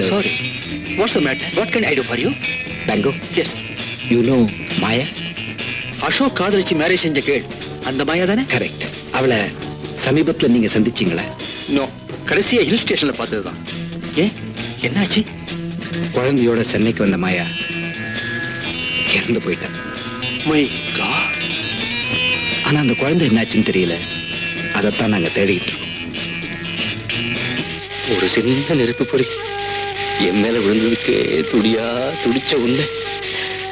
love. Sorry. What's the matter? What can I do for you? Bango, Yes. you know Maya? Ashok காதலிச்சு marriage செஞ்ச கேள் அந்த மாயா தானே correct அவளை சமீபத்துல நீங்க சந்திச்சீங்களா நோ கடைசியா ஹில் ஸ்டேஷன்ல பார்த்ததுதான் ஏன் என்னாச்சு குழந்தையோட சென்னைக்கு வந்த மாயா இறந்து போயிட்டா மை காட் ஆனா அந்த குழந்தை என்னாச்சுன்னு தெரியல அதைத்தான் நாங்க தேடிக்கிட்டு இருக்கோம் ஒரு சின்ன நெருப்பு பொறி என் மேல விழுந்ததுக்கு துடியா துடிச்ச உன்னை